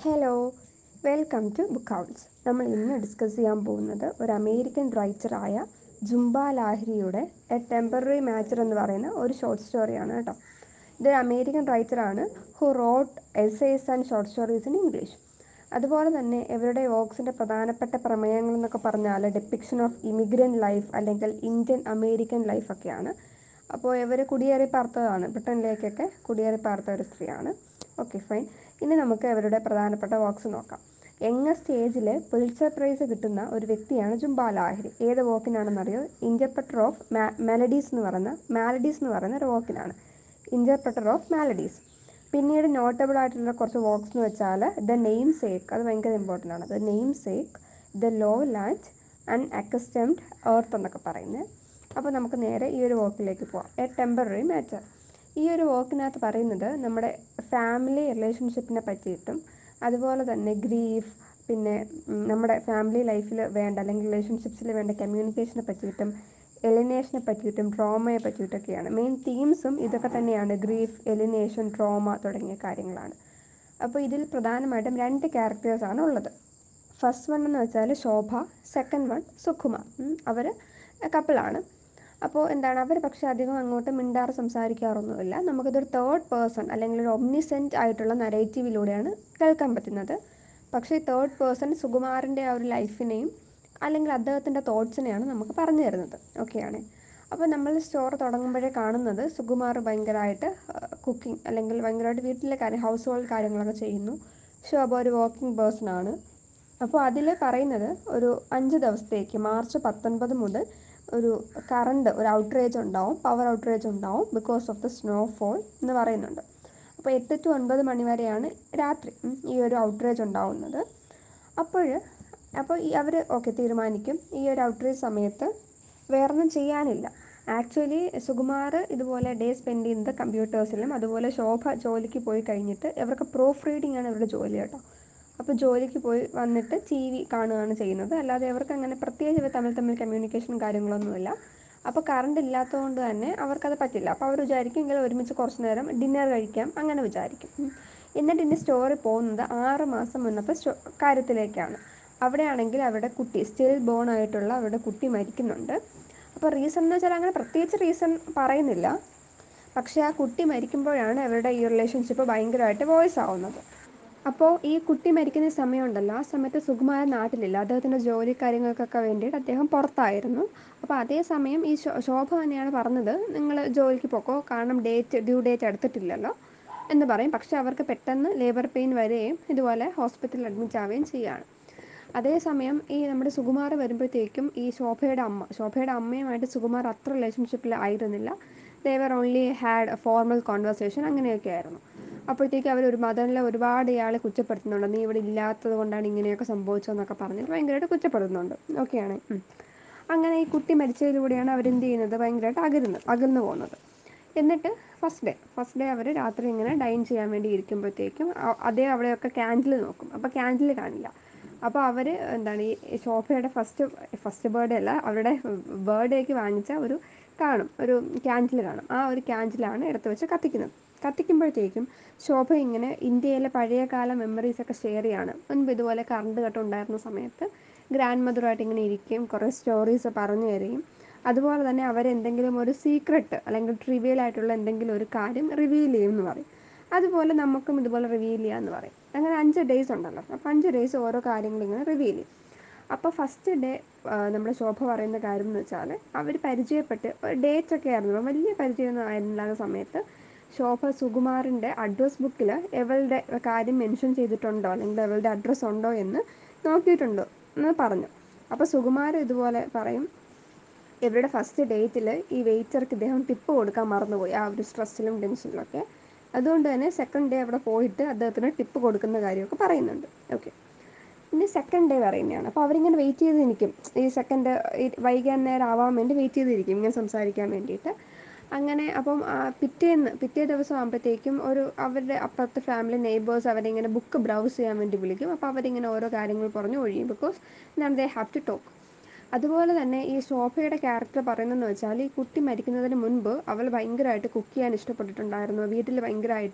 Hello welcome to book house നമ്മൾ ഇന്ന് discuss ചെയ്യാൻ പോകുന്നത് ഒരു അമേരിക്കൻ റൈറ്ററായ ജുംബ ലാഹിരിയുടെ എ ടെമ്പററി മാച്ചർ എന്ന് പറയുന്ന ഒരു ഷോർട്ട് സ്റ്റോറിയാണ് കേട്ടോ ഇതൊരു അമേരിക്കൻ റൈറ്ററാണ് who wrote essays and short stories in English അതുപോലെ തന്നെ ഇവരുടെ വർക്ക്സിൻ്റെ പ്രധാനപ്പെട്ട പ്രമേയങ്ങൾ എന്നൊക്കെ പറഞ്ഞാൽ ഡെപ്പിക്ഷൻ ഓഫ് ഇമിഗ്രൻ്റ് ലൈഫ് അല്ലെങ്കിൽ ഇന്ത്യൻ അമേരിക്കൻ ലൈഫ് ഒക്കെയാണ് അപ്പോൾ ഇവർ കുടിയേറി പാർത്തതാണ് ബ്രിട്ടനിലേക്കൊക്കെ കുടിയേറി പാർത്ത ഒരു സ്ത്രീയാണ് ഓക്കെ ഫൈൻ ഇനി നമുക്ക് ഇവരുടെ പ്രധാനപ്പെട്ട വർക്ക്സ് നോക്കാം യങ്ങ സ്റ്റേജിൽ പുലിച്ചർ പ്രൈസ് കിട്ടുന്ന ഒരു വ്യക്തിയാണ് ജുംബ ലാഹിരി ഏത് വോക്കിനാണെന്നറിയോ ഇൻ്റർപ്രറ്റർ ഓഫ് മെലഡീസ് എന്ന് പറയുന്ന മാലഡീസ് എന്ന് പറയുന്ന ഒരു വോക്കിനാണ് ഇൻ്റർപ്രറ്റർ ഓഫ് മാലഡീസ് പിന്നീട് നോട്ടബിൾ ആയിട്ടുള്ള കുറച്ച് വർക്ക്സ് എന്ന് വെച്ചാൽ ദ നെയിം സേക്ക് അത് ഭയങ്കര ഇമ്പോർട്ടൻ്റ് ആണ് the namesake the lowland and accustomed earth എന്നൊക്കെ പറയുന്നത് അപ്പോൾ നമുക്ക് നേരെ ഈ ഒരു വർക്കിലേക്ക് പോവാം എ ടെമ്പററി മാറ്റർ ഈ ഒരു വർക്കിനകത്ത് പറയുന്നത് നമ്മുടെ ഫാമിലി റിലേഷൻഷിപ്പിനെ പറ്റിയിട്ടും അതുപോലെ തന്നെ ഗ്രീഫ് പിന്നെ ഉം, നമ്മുടെ ഫാമിലി ലൈഫിൽ വേണ്ട അല്ലെങ്കിൽ റിലേഷൻഷിപ്സിൽ വേണ്ട കമ്മ്യൂണിക്കേഷനെ പറ്റിയിട്ടും എലിനേഷനെ പറ്റിയിട്ടും ട്രോമയെ പറ്റിയിട്ടൊക്കെയാണ് മെയിൻ തീംസും ഇതൊക്കെ തന്നെയാണ് ഗ്രീഫ് എലിനേഷൻ ട്രോമ തുടങ്ങിയ കാര്യങ്ങളാണ് അപ്പോൾ ഇതിൽ പ്രധാനമായിട്ടും രണ്ട് ക്യാരക്ടേഴ്സാണ് ഉള്ളത് ഫസ്റ്റ് വൺ എന്ന് വെച്ചാൽ ശോഭ സെക്കൻഡ് വൺ സുകുമാർ അവർ കപ്പിളാണ് അപ്പോൾ എന്താണ് അവർ പക്ഷേ അധികം അങ്ങോട്ട് മിണ്ടാറ് സംസാരിക്കാറൊന്നുമില്ല നമുക്കിതൊരു തേർഡ് പേഴ്സൺ അല്ലെങ്കിൽ ഒരു ഒമ്നിസെൻറ്റ് ആയിട്ടുള്ള നരേറ്റീവിലൂടെയാണ് കേൾക്കാൻ പറ്റുന്നത് പക്ഷേ ഈ തേർഡ് പേഴ്സൺ സുകുമാറിൻ്റെ ആ ഒരു ലൈഫിനെയും അല്ലെങ്കിൽ അദ്ദേഹത്തിൻ്റെ തോട്ട്സിനെയാണ് നമുക്ക് പറഞ്ഞു തരുന്നത് ഓക്കെയാണ് അപ്പോൾ നമ്മൾ സ്റ്റോർ തുടങ്ങുമ്പോഴേ കാണുന്നത് സുകുമാർ ഭയങ്കരമായിട്ട് കുക്കിംഗ് അല്ലെങ്കിൽ ഭയങ്കരമായിട്ട് വീട്ടിലെ കാര്യം ഹൗസ് ഹോൾഡ് കാര്യങ്ങളൊക്കെ ചെയ്യുന്നു ശോഭ ഒരു വർക്കിംഗ് പേഴ്സൺ ആണ് അപ്പോൾ അതിൽ പറയുന്നത് ഒരു അഞ്ച് ദിവസത്തേക്ക് മാർച്ച് പത്തൊൻപത് മുതൽ ഒരു കറണ്ട് ഒരു ഔട്ട്റേജ് ഉണ്ടാവും പവർ ഔട്ട്റേജ് ഉണ്ടാവും ബിക്കോസ് ഓഫ് ദ സ്നോഫോൾ എന്ന് പറയുന്നുണ്ട് അപ്പോൾ എട്ട് ടു ഒൻപത് മണി വരെയാണ് രാത്രി ഉം, ഈ ഒരു ഔട്ട്റേജ് ഉണ്ടാവുന്നത് അപ്പോൾ അപ്പോൾ ഈ അവർ ഓക്കെ തീരുമാനിക്കും ഈ ഒരു ഔട്ട്റേജ് സമയത്ത് വേറൊന്നും ചെയ്യാനില്ല ആക്ച്വലി സുകുമാർ ഇതുപോലെ ഡേ സ്പെൻഡ് ചെയ്യുന്നത് കമ്പ്യൂട്ടേഴ്സിലും അതുപോലെ ശോഭ ജോലിക്ക് പോയി കഴിഞ്ഞിട്ട് ഇവർക്ക് പ്രൂഫ് റീഡിംഗ് ആണ് ഇവരുടെ ജോലി കേട്ടോ അപ്പോൾ ജോലിക്ക് പോയി വന്നിട്ട് ടി വി കാണുകയാണ് ചെയ്യുന്നത് അല്ലാതെ അവർക്ക് അങ്ങനെ പ്രത്യേകിച്ച് ഇവർ തമ്മിൽ തമ്മിൽ കമ്മ്യൂണിക്കേഷൻ കാര്യങ്ങളൊന്നുമില്ല അപ്പോൾ കറണ്ട് ഇല്ലാത്തതുകൊണ്ട് തന്നെ അവർക്കത് പറ്റില്ല അപ്പോൾ അവർ വിചാരിക്കും എങ്കിൽ ഒരുമിച്ച് കുറച്ച് നേരം ഡിന്നർ കഴിക്കാം അങ്ങനെ വിചാരിക്കും ഉം. എന്നിട്ട് ഇതിൻ്റെ സ്റ്റോറി പോകുന്നത് ആറ് മാസം മുന്നത്തെ സ്റ്റോ കാര്യത്തിലേക്കാണ് അവിടെയാണെങ്കിൽ അവരുടെ കുട്ടി സ്റ്റിൽ ബോൺ ആയിട്ടുള്ള അവരുടെ കുട്ടി മരിക്കുന്നുണ്ട് അപ്പോൾ റീസൺ എന്ന് വെച്ചാൽ അങ്ങനെ പ്രത്യേകിച്ച് റീസൺ പറയുന്നില്ല പക്ഷേ ആ കുട്ടി മരിക്കുമ്പോഴാണ് അവരുടെ ഈ റിലേഷൻഷിപ്പ് ഭയങ്കരമായിട്ട് വോയിസ് ആവുന്നത് അപ്പോൾ ഈ കുട്ടി മരിക്കുന്ന സമയമുണ്ടല്ലോ ആ സമയത്ത് സുകുമാരൻ നാട്ടിലില്ല അദ്ദേഹത്തിൻ്റെ ജോലി കാര്യങ്ങൾക്കൊക്കെ വേണ്ടിയിട്ട് അദ്ദേഹം പുറത്തായിരുന്നു അപ്പോൾ അതേ സമയം ഈ ശോ- ശോഭ തന്നെയാണ് പറഞ്ഞത് നിങ്ങൾ ജോലിക്ക് പോക്കോ കാരണം ഡേറ്റ് ഡ്യൂ ഡേറ്റ് എടുത്തിട്ടില്ലല്ലോ എന്ന് പറയും പക്ഷേ അവർക്ക് പെട്ടെന്ന് ലേബർ പെയിൻ വരികയും ഇതുപോലെ ഹോസ്പിറ്റലിൽ അഡ്മിറ്റ് ആവുകയും ചെയ്യുകയാണ് അതേസമയം ഈ നമ്മുടെ സുകുമാർ വരുമ്പോഴത്തേക്കും ഈ ശോഭയുടെ അമ്മ ശോഭയുടെ അമ്മയുമായിട്ട് സുകുമാർ അത്ര റിലേഷൻഷിപ്പിൽ ആയിരുന്നില്ല they were only had formal conversation അങ്ങനെയൊക്കെ ആയിരുന്നു അപ്പോഴത്തേക്ക് അവർ ഒരു മദനിലെ ഒരുപാട് ഇയാളെ കുറ്റപ്പെടുത്തുന്നുണ്ട് നീ ഇവിടെ ഇല്ലാത്തത് കൊണ്ടാണ് ഇങ്ങനെയൊക്കെ സംഭവിച്ചതെന്നൊക്കെ പറഞ്ഞ് ഭയങ്കരമായിട്ട് കുറ്റപ്പെടുത്തുന്നുണ്ട് ഓക്കെയാണ് ഉം. അങ്ങനെ ഈ കുട്ടി മരിച്ചതിലൂടെയാണ് അവരെന്ത് ചെയ്യുന്നത് ഭയങ്കരമായിട്ട് അകലുന്നത് അകന്നു പോകുന്നത് എന്നിട്ട് ഫസ്റ്റ് ഡേ ഫസ്റ്റ് ഡേ അവർ രാത്രി ഇങ്ങനെ ഡൈൻ ചെയ്യാൻ വേണ്ടി ഇരിക്കുമ്പോഴത്തേക്കും അ- അതേ അവിടെയൊക്കെ ക്യാൻഡിൽ നോക്കും അപ്പോൾ ക്യാൻഡിൽ കാണില്ല അപ്പോൾ അവർ എന്താണ് ഈ ശോഭയുടെ ഫസ്റ്റ് ഫസ്റ്റ് ബർത്ത്ഡേ അല്ല അവരുടെ ബർത്ത്ഡേക്ക് വാങ്ങിച്ച ഒരു കാണും ഒരു ക്യാൻഡിൽ കാണും ആ ഒരു ക്യാൻഡിലാണ് എടുത്ത് വെച്ച് കത്തിക്കുന്നത് കത്തിക്കുമ്പോഴത്തേക്കും ശോഭ ഇങ്ങനെ ഇന്ത്യയിലെ പഴയകാല മെമ്മറീസ് ഒക്കെ ഷെയർ ചെയ്യാണ് മുൻപ് ഇതുപോലെ കറണ്ട് കട്ട് ഉണ്ടായിരുന്ന സമയത്ത് ഗ്രാൻഡ് മദറുമായിട്ട് ഇങ്ങനെ ഇരിക്കും കുറേ സ്റ്റോറീസ് പറഞ്ഞു തരികയും അതുപോലെ തന്നെ അവരെന്തെങ്കിലും ഒരു സീക്രട്ട് അല്ലെങ്കിൽ ട്രിവിയൽ ആയിട്ടുള്ള എന്തെങ്കിലും ഒരു കാര്യം റിവീൽ ചെയ്യും എന്ന് പറയും അതുപോലെ നമുക്കും ഇതുപോലെ റിവീൽ ചെയ്യാമെന്ന് പറയും അങ്ങനെ അഞ്ച് ഡേയ്സ് ഉണ്ടല്ലോ അപ്പോൾ അഞ്ച് ഡേയ്സ് ഓരോ കാര്യങ്ങൾ ഇങ്ങനെ റിവീൽ ചെയ്യും അപ്പോൾ ഫസ്റ്റ് ഡേ നമ്മുടെ ശോഭ പറയുന്ന കാര്യം എന്ന് വെച്ചാൽ അവർ പരിചയപ്പെട്ട് ഡേറ്റ് ഒക്കെ ആയിരുന്നു വലിയ പരിചയമൊന്നും ആയിരുന്നില്ലാത്ത സമയത്ത് ശോഭ സുകുമാറിൻ്റെ അഡ്രസ് ബുക്കിൽ ഇവളുടെ കാര്യം മെൻഷൻ ചെയ്തിട്ടുണ്ടോ അല്ലെങ്കിൽ ഇവളുടെ അഡ്രസ്സ് ഉണ്ടോ എന്ന് നോക്കിയിട്ടുണ്ടോ എന്ന് പറഞ്ഞു അപ്പോൾ സുകുമാർ ഇതുപോലെ പറയും ഇവരുടെ ഫസ്റ്റ് ഡേറ്റിൽ ഈ വെയിറ്റർക്ക് ഇദ്ദേഹം ടിപ്പ് കൊടുക്കാൻ മറന്നുപോയി ആ ഒരു സ്ട്രെസ്സിലും ടെൻഷനിലൊക്കെ അതുകൊണ്ട് തന്നെ സെക്കൻഡ് ഡേ അവിടെ പോയിട്ട് അദ്ദേഹത്തിന് ടിപ്പ് കൊടുക്കുന്ന കാര്യമൊക്കെ പറയുന്നുണ്ട് ഓക്കെ ഇനി സെക്കൻഡ് ഡേ പറയുന്നതാണ് അപ്പോൾ അവരിങ്ങനെ വെയിറ്റ് ചെയ്ത് നിൽക്കും ഈ സെക്കൻഡ് വൈകാൻ നേരം ആവാൻ വേണ്ടി വെയിറ്റ് ചെയ്തിരിക്കും ഇങ്ങനെ സംസാരിക്കാൻ വേണ്ടിയിട്ട് അങ്ങനെ അപ്പം ആ, പിറ്റേന്ന് പിറ്റേ ദിവസം ആകുമ്പോഴത്തേക്കും ഒരു അവരുടെ അപ്പുറത്തെ ഫാമിലി നെയ്ബേഴ്സ് അവരിങ്ങനെ ബുക്ക് ബ്രൗസ് ചെയ്യാൻ വേണ്ടി വിളിക്കും അപ്പോൾ അവരിങ്ങനെ ഓരോ കാര്യങ്ങൾ പറഞ്ഞു ഒഴിയും ബിക്കോസ് ഞാൻ ദേ ഹാവ് ടു ടോക്ക് അതുപോലെ തന്നെ ഈ ശോഭയുടെ ക്യാരക്ടർ പറയുന്നതെന്ന് വെച്ചാൽ ഈ കുട്ടി മരിക്കുന്നതിന് മുൻപ് അവൾ ഭയങ്കരമായിട്ട് കുക്ക് ചെയ്യാൻ ഇഷ്ടപ്പെട്ടിട്ടുണ്ടായിരുന്നു വീട്ടിൽ ഭയങ്കരമായിട്ട്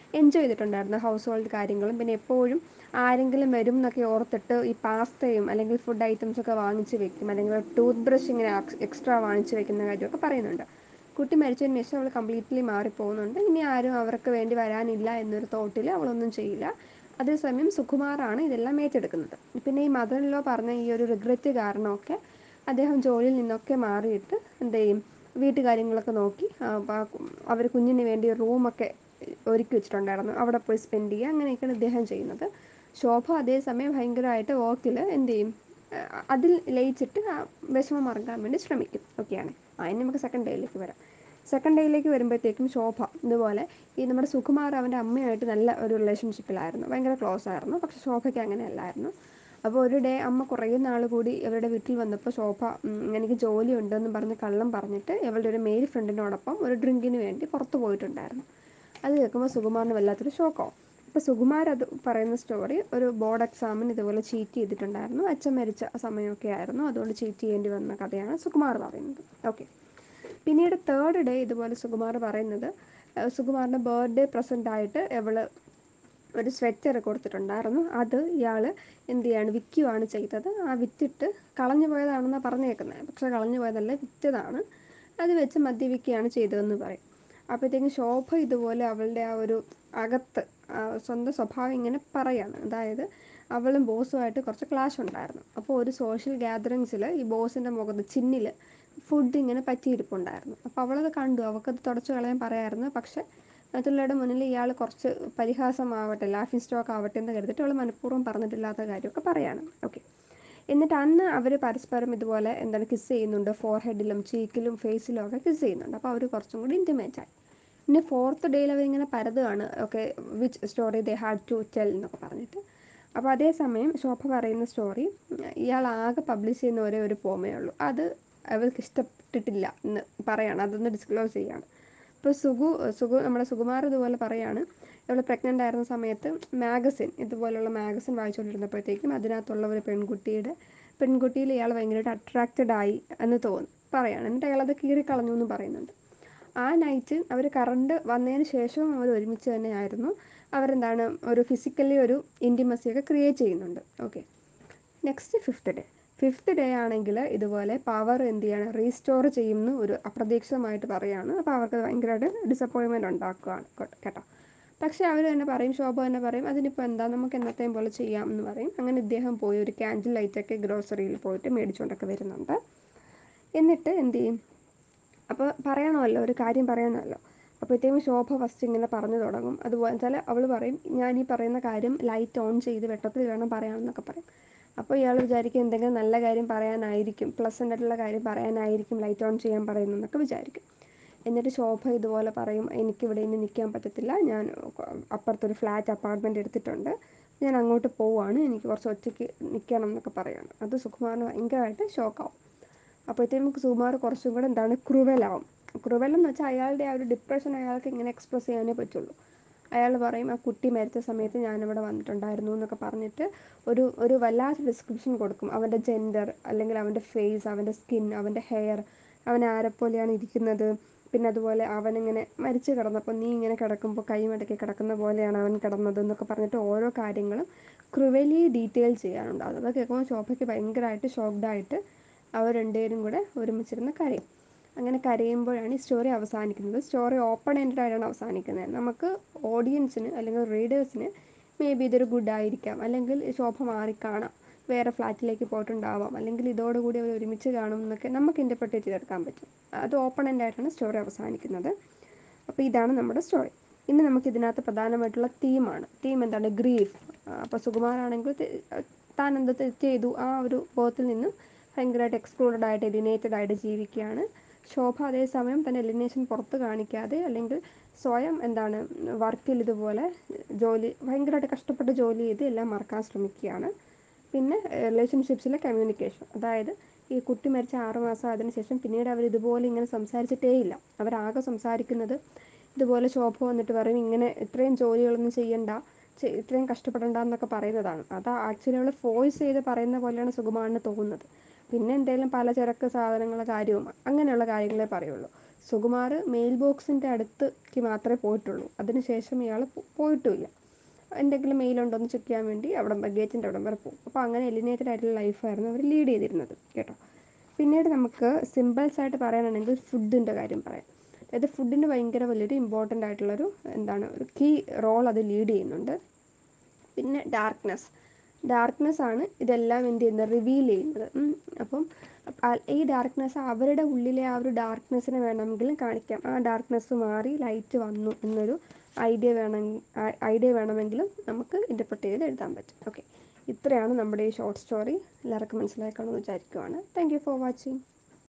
എൻജോയ് ചെയ്തിട്ടുണ്ടായിരുന്നു ഹൗസ് ഹോൾഡ് കാര്യങ്ങളും പിന്നെ എപ്പോഴും ആരെങ്കിലും വരും എന്നൊക്കെ ഓർത്തിട്ട് ഈ പാസ്തയും അല്ലെങ്കിൽ ഫുഡ് ഐറ്റംസ് ഒക്കെ വാങ്ങിച്ച് വെക്കും അല്ലെങ്കിൽ ടൂത്ത് ബ്രഷ് ഇങ്ങനെ എക്സ്ട്രാ വാങ്ങിച്ച് വെക്കുന്ന കാര്യമൊക്കെ പറയുന്നുണ്ട് കുട്ടി മരിച്ചതിന് ശേഷം അവൾ കംപ്ലീറ്റ്ലി മാറിപ്പോകുന്നുണ്ട് ഇനി ആരും അവർക്ക് വേണ്ടി വരാനില്ല എന്നൊരു തോട്ടിൽ അവളൊന്നും ചെയ്യില്ല അതേസമയം സുകുമാറാണ് ഇതെല്ലാം ഏറ്റെടുക്കുന്നത് പിന്നെ ഈ മദർ ഇൻ ലോ പറഞ്ഞ ഈ ഒരു റിഗ്രറ്റ് കാരണമൊക്കെ അദ്ദേഹം ജോലിയിൽ നിന്നൊക്കെ മാറിയിട്ട് എന്ത് ചെയ്യും വീട്ടുകാര്യങ്ങളൊക്കെ നോക്കി അവർ കുഞ്ഞിന് വേണ്ടി റൂമൊക്കെ ഒരുക്കി വെച്ചിട്ടുണ്ടായിരുന്നു അവിടെ പോയി സ്പെൻഡ് ചെയ്യുക അങ്ങനെയൊക്കെയാണ് ഇദ്ദേഹം ചെയ്യുന്നത് ശോഭ അതേസമയം ഭയങ്കരമായിട്ട് വർക്കിൽ എന്ത് ചെയ്യും അതിൽ ലയിച്ചിട്ട് ആ വിഷമം മറക്കാൻ വേണ്ടി ശ്രമിക്കും ഓക്കെയാണ് അതിന് നമുക്ക് സെക്കൻഡ് ഡേയിലേക്ക് വരാം സെക്കൻഡ് ഡേയിലേക്ക് വരുമ്പോഴത്തേക്കും ശോഭ ഇതുപോലെ ഈ നമ്മുടെ സുകുമാർ അവൻ്റെ അമ്മയായിട്ട് നല്ല ഒരു റിലേഷൻഷിപ്പിലായിരുന്നു ഭയങ്കര ക്ലോസ് ആയിരുന്നു പക്ഷെ ശോഭയ്ക്ക് അങ്ങനെയല്ലായിരുന്നു അപ്പോൾ ഒരു ഡേ അമ്മ കുറേ നാൾ കൂടി ഇവരുടെ വീട്ടിൽ വന്നപ്പോൾ ശോഭ എനിക്ക് ജോലി ഉണ്ടെന്ന് പറഞ്ഞ് കള്ളം പറഞ്ഞിട്ട് ഇവളുടെ ഒരു മെയിൽ ഫ്രണ്ടിനോടൊപ്പം ഒരു ഡ്രിങ്കിന് വേണ്ടി പുറത്ത് പോയിട്ടുണ്ടായിരുന്നു അത് കേൾക്കുമ്പോൾ സുകുമാറിന് വല്ലാത്തൊരു ഷോക്കാവും അപ്പോൾ സുകുമാർ അത് പറയുന്ന സ്റ്റോറി ഒരു ബോർഡ് എക്സാമിന് ഇതുപോലെ ചീറ്റ് ചെയ്തിട്ടുണ്ടായിരുന്നു അച്ഛൻ മരിച്ച സമയമൊക്കെ ആയിരുന്നു അതുകൊണ്ട് ചീറ്റ് ചെയ്യേണ്ടി വന്ന കഥയാണ് സുകുമാർ പറയുന്നത് ഓക്കെ പിന്നീട് തേർഡ് ഡേ ഇതുപോലെ സുകുമാർ പറയുന്നത് സുകുമാറിൻ്റെ ബർത്ത്ഡേ പ്രസൻ്റ് ആയിട്ട് ഇവള് ഒരു സ്വെറ്റർ കൊടുത്തിട്ടുണ്ടായിരുന്നു അത് ഇയാൾ എന്ത് ചെയ്യാണ് വിൽക്കുകയാണ് ചെയ്തത് ആ വിറ്റിട്ട് കളഞ്ഞു പോയതാണെന്നാണ് പറഞ്ഞേക്കുന്നത് പക്ഷെ കളഞ്ഞു പോയതല്ല വിറ്റതാണ് അത് വെച്ച് മദ്യപിക്കുകയാണ് ചെയ്തതെന്ന് പറയും അപ്പോഴത്തേക്കും ശോഭ ഇതുപോലെ അവളുടെ ആ ഒരു അകത്ത് സ്വന്തം സ്വഭാവം ഇങ്ങനെ പറയാണ് അതായത് അവളും ബോസുമായിട്ട് കുറച്ച് ക്ലാഷ് ഉണ്ടായിരുന്നു അപ്പോൾ ഒരു സോഷ്യൽ ഗ്യാതറിങ്സിൽ ഈ ബോസിൻ്റെ മുഖത്ത് ചിന്നിൽ ഫുഡ് ഇങ്ങനെ പറ്റിയിരിപ്പുണ്ടായിരുന്നു അപ്പോൾ അവളത് കണ്ടു അവൾക്കത് തുടച്ചു കളയാൻ പറയായിരുന്നു പക്ഷെ മറ്റുള്ളവരുടെ മുന്നിൽ ഇയാൾ കുറച്ച് പരിഹാസമാവട്ടെ ലാഫിംഗ് സ്റ്റോക്ക് ആവട്ടെ എന്ന് കരുതിയിട്ട് അവൾ മനഃപൂർവ്വം പറഞ്ഞിട്ടില്ലാത്ത കാര്യമൊക്കെ പറയാണ് ഓക്കെ എന്നിട്ട് അന്ന് അവർ പരസ്പരം ഇതുപോലെ എന്താണ് കിസ് ചെയ്യുന്നുണ്ട് ഫോർ ഹെഡിലും ചീക്കിലും ഫേസിലും ഒക്കെ കിസ് ചെയ്യുന്നുണ്ട് അപ്പോൾ അവർ കുറച്ചും കൂടി ഇൻറ്റിമേറ്റ് ആയി പിന്നെ ഫോർത്ത് ഡേയിൽ അവരിങ്ങനെ പരതുകയാണ് okay which story they had to tell എന്നൊക്കെ പറഞ്ഞിട്ട് അപ്പോൾ അതേസമയം ശോഭ പറയുന്ന സ്റ്റോറി ഇയാൾ ആകെ പബ്ലിഷ് ചെയ്യുന്ന ഒരേ ഒരു പോമേ ഉള്ളൂ അത് അവൾക്ക് ഇഷ്ടപ്പെട്ടിട്ടില്ല എന്ന് പറയാണ് അതൊന്ന് ഡിസ്ക്ലോസ് ചെയ്യാണ് ഇപ്പോൾ സുഗു സുഗു നമ്മുടെ സുകുമാർ ഇതുപോലെ പറയാണ് ഇവൾ പ്രഗ്നൻ്റ് ആയിരുന്ന സമയത്ത് മാഗസിൻ ഇതുപോലുള്ള മാഗസിൻ വായിച്ചുകൊണ്ടിരുന്നപ്പോഴത്തേക്കും അതിനകത്തുള്ള ഒരു പെൺകുട്ടിയുടെ പെൺകുട്ടിയിൽ ഇയാൾ ഭയങ്കരമായിട്ട് അട്രാക്റ്റഡ് ആയി എന്ന് തോന്നി പറയാണ് എന്നിട്ട് അയാൾ അത് കീറിക്കളഞ്ഞു എന്ന് പറയുന്നുണ്ട് ആ നൈറ്റ് അവർ കറണ്ട് വന്നതിന് ശേഷവും അവർ ഒരുമിച്ച് തന്നെയായിരുന്നു അവരെന്താണ് ഒരു ഫിസിക്കലി ഒരു ഇൻറ്റിമസി ഒക്കെ ക്രിയേറ്റ് ചെയ്യുന്നുണ്ട് okay next fifth day fifth day ആണെങ്കിൽ ഇതുപോലെ പവർ എന്ത് ചെയ്യാണ് റീസ്റ്റോർ ചെയ്യുമെന്ന് ഒരു അപ്രതീക്ഷിതമായിട്ട് പറയുകയാണ് അപ്പോൾ അവർക്ക് ഭയങ്കരമായിട്ട് ഡിസപ്പോയിൻമെൻറ്റ് ഉണ്ടാക്കുകയാണ് കേട്ടോ പക്ഷേ അവർ തന്നെ പറയും ശോഭ തന്നെ പറയും അതിനിപ്പോൾ എന്താ നമുക്ക് എന്നത്തെയും പോലെ ചെയ്യാം എന്ന് പറയും അങ്ങനെ ഇദ്ദേഹം പോയി ഒരു ക്യാൻഡിൽ ലൈറ്റൊക്കെ ഗ്രോസറിയിൽ പോയിട്ട് മേടിച്ചുകൊണ്ടൊക്കെ വരുന്നുണ്ട് എന്നിട്ട് എന്ത് ചെയ്യും അപ്പോൾ പറയണമല്ലോ ഒരു കാര്യം പറയണമല്ലോ അപ്പോഴത്തേക്കും ശോഭ ഫസ്റ്റ് ഇങ്ങനെ പറഞ്ഞു തുടങ്ങും അതുപോലെ വെച്ചാൽ അവൾ പറയും ഞാൻ ഈ പറയുന്ന കാര്യം ലൈറ്റ് ഓൺ ചെയ്ത് വെട്ടത്തിൽ വേണം പറയാമെന്നൊക്കെ പറയും അപ്പോൾ ഇയാൾ വിചാരിക്കും എന്തെങ്കിലും നല്ല കാര്യം പറയാനായിരിക്കും പ്ലസൻ്റ് ആയിട്ടുള്ള കാര്യം പറയാനായിരിക്കും ലൈറ്റ് ഓൺ ചെയ്യാൻ പറയുന്നതെന്നൊക്കെ വിചാരിക്കും എന്നിട്ട് ശോഭ ഇതുപോലെ പറയും എനിക്കിവിടെ ഇനി നിൽക്കാൻ പറ്റത്തില്ല ഞാൻ അപ്പുറത്തൊരു ഫ്ലാറ്റ് അപ്പാർട്ട്മെൻറ്റ് എടുത്തിട്ടുണ്ട് ഞാൻ അങ്ങോട്ട് പോവുകയാണ് എനിക്ക് കുറച്ച് ഒറ്റയ്ക്ക് നിൽക്കണം എന്നൊക്കെ പറയുകയാണ് അത് സുകുമാറിന് ഭയങ്കരമായിട്ട് ഷോക്കാവും അപ്പോഴത്തേക്കും സുകുമാർ കുറച്ചും കൂടെ എന്താണ് ക്രൂവലാവും ക്രൂവൽ എന്ന് വെച്ചാൽ അയാളുടെ ആ ഒരു ഡിപ്രഷൻ അയാൾക്ക് ഇങ്ങനെ എക്സ്പ്രസ് ചെയ്യാനേ പറ്റുള്ളൂ അയാൾ പറയും ആ കുട്ടി മരിച്ച സമയത്ത് ഞാനിവിടെ വന്നിട്ടുണ്ടായിരുന്നു എന്നൊക്കെ പറഞ്ഞിട്ട് ഒരു ഒരു വല്ലാത്ത ഡിസ്ക്രിപ്ഷൻ കൊടുക്കും അവൻ്റെ ജെൻഡർ അല്ലെങ്കിൽ അവൻ്റെ ഫേസ് അവൻ്റെ സ്കിൻ അവൻ്റെ ഹെയർ അവൻ ആരെപ്പോലെയാണ് ഇരിക്കുന്നത് പിന്നെ അതുപോലെ അവനിങ്ങനെ മരിച്ചു കിടന്നപ്പോൾ നീ ഇങ്ങനെ കിടക്കുമ്പോൾ കൈ മടക്കി കിടക്കുന്ന പോലെയാണ് അവൻ കിടന്നത് എന്നൊക്കെ പറഞ്ഞിട്ട് ഓരോ കാര്യങ്ങളും ക്രുവലി ഡീറ്റെയിൽ ചെയ്യാനുണ്ട് അതൊക്കെ കേൾക്കുമ്പോൾ ശോഭയ്ക്ക് ഭയങ്കരമായിട്ട് ഷോക്ക്ഡായിട്ട് അവർ രണ്ടുപേരും കൂടെ ഒരുമിച്ചിരുന്ന് കരയും അങ്ങനെ കരയുമ്പോഴാണ് ഈ സ്റ്റോറി അവസാനിക്കുന്നത് സ്റ്റോറി ഓപ്പൺ എൻഡഡ് ആയിട്ടാണ് അവസാനിക്കുന്നത് നമുക്ക് ഓഡിയൻസിന് അല്ലെങ്കിൽ റീഡേഴ്സിന് മേ ബി ഇതൊരു ഗുഡ് ആയിരിക്കാം അല്ലെങ്കിൽ ശോഭ മാറിക്കാണാം വേറെ ഫ്ലാറ്റിലേക്ക് പോയിട്ടുണ്ടാവാം അല്ലെങ്കിൽ ഇതോടുകൂടി അവർ ഒരുമിച്ച് കാണും എന്നൊക്കെ നമുക്ക് ഇൻ്റർപ്രറ്റേറ്റ് ചെയ്തെടുക്കാൻ പറ്റും അത് ഓപ്പൺ എൻഡ് ആയിട്ടാണ് സ്റ്റോറി അവസാനിക്കുന്നത് അപ്പോൾ ഇതാണ് നമ്മുടെ സ്റ്റോറി ഇന്ന് നമുക്ക് ഇതിനകത്ത് പ്രധാനമായിട്ടുള്ള തീമാണ് തീം എന്താണ് ഗ്രീഫ് അപ്പോൾ സുകുമാറാണെങ്കിൽ താൻ എന്ത് തെറ്റ് ചെയ്തു ആ ഒരു ബോധത്തിൽ നിന്നും ഭയങ്കരമായിട്ട് എക്സ്ക്ലൂഡഡ് ആയിട്ട് എലിനേറ്റഡ് ആയിട്ട് ജീവിക്കുകയാണ് ശോഭ അതേസമയം തന്നെ എലിനേഷൻ പുറത്ത് കാണിക്കാതെ അല്ലെങ്കിൽ സ്വയം എന്താണ് വർക്കിൽ ഇതുപോലെ ജോലി ഭയങ്കരമായിട്ട് കഷ്ടപ്പെട്ട് ജോലി ചെയ്ത് എല്ലാം മറക്കാൻ ശ്രമിക്കുകയാണ് പിന്നെ റിലേഷൻഷിപ്സിലെ കമ്മ്യൂണിക്കേഷൻ അതായത് ഈ കുട്ടി മരിച്ച ആറ് മാസം അതിന് ശേഷം പിന്നീട് അവർ ഇതുപോലെ ഇങ്ങനെ സംസാരിച്ചിട്ടേ ഇല്ല അവരാകെ സംസാരിക്കുന്നത് ഇതുപോലെ ശോഭ വന്നിട്ട് പറയും ഇങ്ങനെ ഇത്രയും ജോലികളൊന്നും ചെയ്യണ്ട ഇത്രയും കഷ്ടപ്പെടണ്ട എന്നൊക്കെ പറയുന്നതാണ് അത് ആക്ച്വലി അവൾ ഫോഴ്സ് ചെയ്ത് പറയുന്ന പോലെയാണ് സുകുമാരന് തോന്നുന്നത് പിന്നെ എന്തെങ്കിലും പലചരക്ക് സാധനങ്ങളുടെ കാര്യവും അങ്ങനെയുള്ള കാര്യങ്ങളെ പറയുള്ളൂ സുകുമാർ മെയിൽ ബോക്സിൻ്റെ അടുത്തേക്ക് മാത്രമേ പോയിട്ടുള്ളൂ അതിനുശേഷം ഇയാൾ പോയിട്ടുമില്ല എന്തെങ്കിലും മെയിൽ ഉണ്ടോ എന്ന് ചെക്ക് ചെയ്യാൻ വേണ്ടി അവിടെ ഗേറ്റിൻ്റെ അവിടം വരെ പോകും അപ്പോൾ അങ്ങനെ എലിനേറ്റഡ് ആയിട്ടുള്ള ലൈഫായിരുന്നു അവർ ലീഡ് ചെയ്തിരുന്നത് കേട്ടോ പിന്നീട് നമുക്ക് സിമ്പിൾസ് ആയിട്ട് പറയാനാണെങ്കിൽ ഫുഡിൻ്റെ കാര്യം പറയാം അതായത് ഫുഡിന് ഭയങ്കര വലിയൊരു ഇമ്പോർട്ടൻ്റ് ആയിട്ടുള്ളൊരു എന്താണ് ഒരു കീ റോൾ അത് ലീഡ് ചെയ്യുന്നുണ്ട് പിന്നെ ഡാർക്ക്നെസ് ഡാർക്ക്നെസ് ആണ് ഇതെല്ലാം എന്ത് ചെയ്യുന്നത് റിവീൽ ചെയ്യുന്നത് ഉം. അപ്പം അ- ഈ ഡാർക്ക്നെസ് അവരുടെ ഉള്ളിലെ ആ ഒരു ഡാർക്ക്നെസ്സിനെ വേണമെങ്കിലും കാണിക്കാം ആ ഡാർക്ക്നെസ് മാറി ലൈറ്റ് വന്നു എന്നൊരു ഐഡിയ വേണമെങ്കിൽ ഐഡിയ വേണമെങ്കിലും നമുക്ക് ഇൻ്റർപ്രറ്റ് ചെയ്ത് എഴുതാൻ പറ്റും ഓക്കെ ഇത്രയാണ് നമ്മുടെ ഈ ഷോർട്ട് സ്റ്റോറി എല്ലാവർക്കും മനസ്സിലാക്കാമെന്ന് വിചാരിക്കുവാണ് താങ്ക് യു ഫോർ വാച്ചിങ്